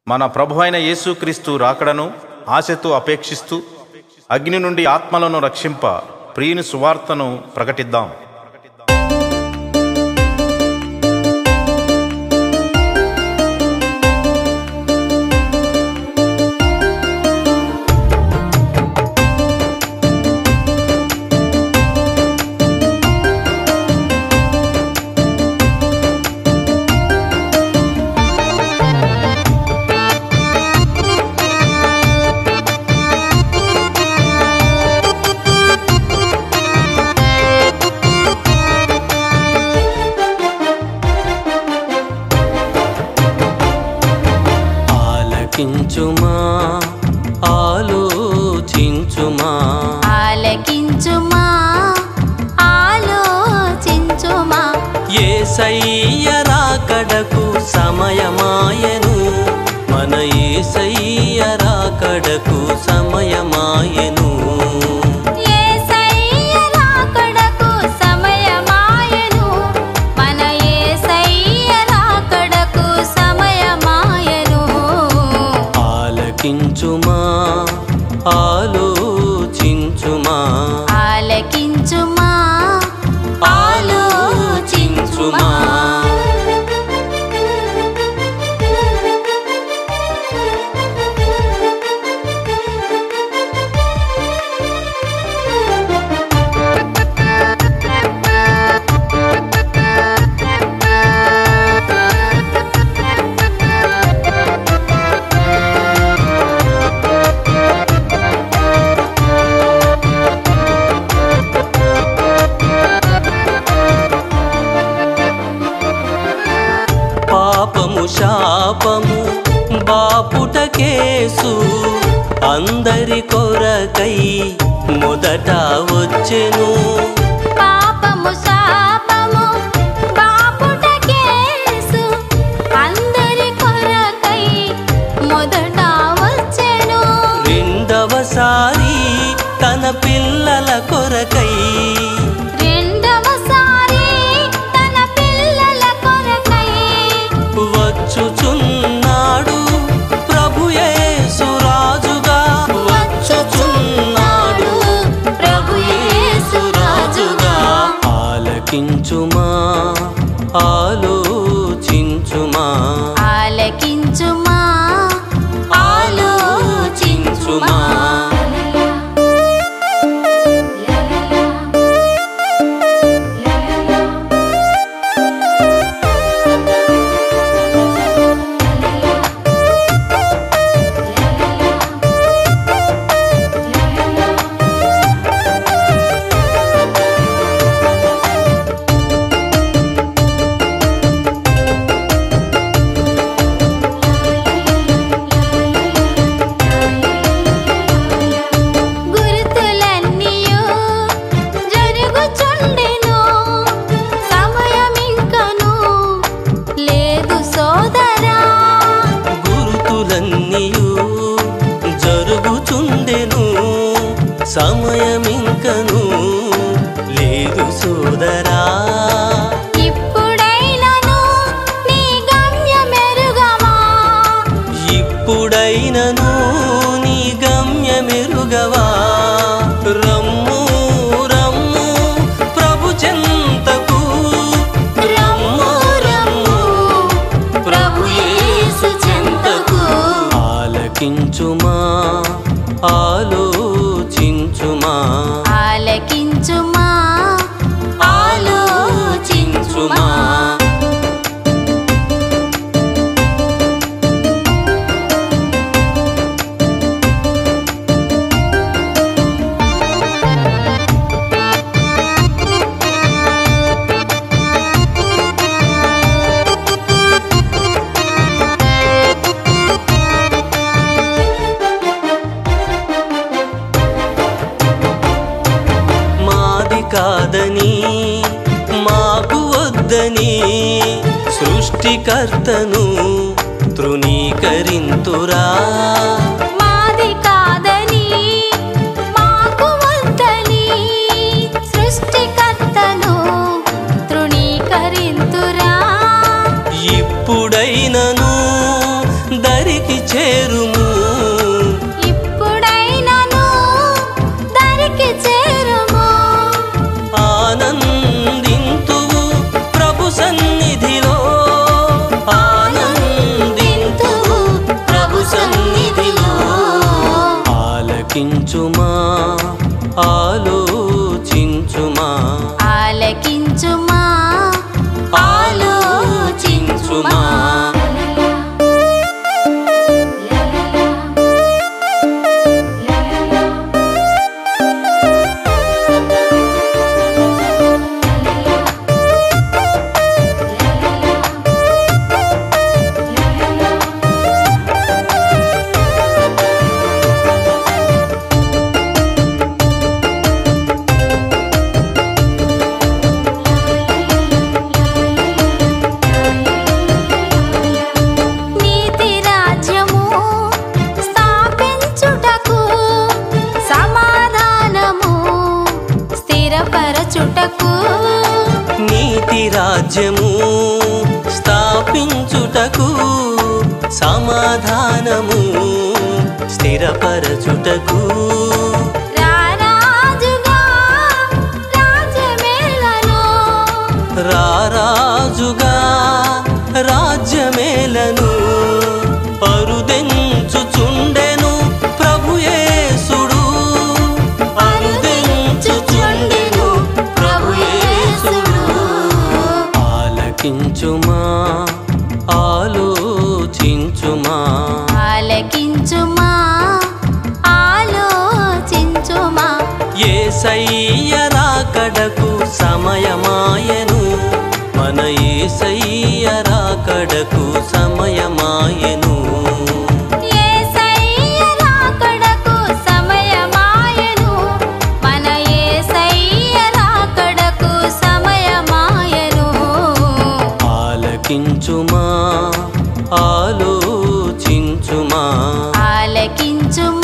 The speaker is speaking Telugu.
మన ప్రభు అయిన యేసుక్రీస్తు రాకడను ఆశతో అపేక్షిస్తూ అగ్ని నుండి ఆత్మలను రక్షింప ప్రియుని సువార్తను ప్రకటిద్దాం ఆలకించుమా ఆలోచించుమా ఆలకించుమా ఆలోచించుమా ఏసయ్య రాకడకు సమయమాయను మన ఏసయ్య రాకడకు సమయమాయను యేసయ్య రాకడకు సమయమాయెను మన యేసయ్య రాకడకు సమయమాయెను ఆలకించుమా ఆలోచించుమా ఆలకించుమా ఆలోచించుమా పాపము శాపము బాపుటకేసు అందరి కొరకై మొదట వచ్చెను పాపము శాపము బాపుటకేసు అందరి కొరకై మొదట వచ్చెను రెండవసారి తన పిల్లల కొరకై రెండవసారి తన పిల్లల కొరకై వచ్చుచున్నాడు ప్రభుయేసు రాజుగా వచ్చుచున్నాడు ప్రభు యేసు రాజుగా ఆలకించుమా ఆలోచించుమా ఆలకించుమా ఆలోచించుమా గురుతులన్నీయు జరుగుచుండెను సమయమింకను లేదు సోదరా గురుతులన్నీయు జరుగుచుండెను సమయమింకను లేదు సోదరా ఇప్పుడైనను నీ గమ్యమెరుగవా ఇప్పుడైనను నీ గమ్యమెరుగవా రమ్ము రమ్ము ప్రభు చెంతకు రమ్ము రమ్ము ప్రభు యేసు చెంతకు ఆలకించుమా ఆలోచించుమా ఆలకించుమా ఆలోచించుమా మాది కాదని మాకు వద్దని సృష్టికర్తను తృణీకరింతురా మాది కాదని మాకు వద్దని సృష్టికర్తను తృణీకరింతురా ఇప్పుడైనను దరికి చేరుము ఇప్పుడైనను దరికి చేరుము ఆనందింతువు ప్రభు సన్నిధిలో ఆనందింతువు ప్రభు సన్నిధిలో ఆలకించుమా ఆలోచించుమా ఆలకించుమా ఆలోచించుమా నీతి రాజ్యము స్థాపించుటకు సమాధానము స్థిరపరచుటకు నీతి రాజ్యము స్థాపించుటకు సమాధానము స్థిరపరచుటకు రారాజుగా రాజ్యమేలను రారాజుగా రాజ్యమేలను పరుదెంచుచుండెను ప్రభుయేసుడు పరుదెంచుచుండెను ప్రభుయేసుడు ఆలకించుమా ఆలోచించుమా ఆలకించుమా ఆలోచించుమా ఏసయ్య రాకడకు సమయమాయను మన ఏసయ్య రాకడకు సమయమాయను యేసయ్య రాకడకు సమయమాయెను మన యేసయ్య రాకడకు సమయమాయెను ఆలకించుమా ఆలోచించుమా ఆలకించుమా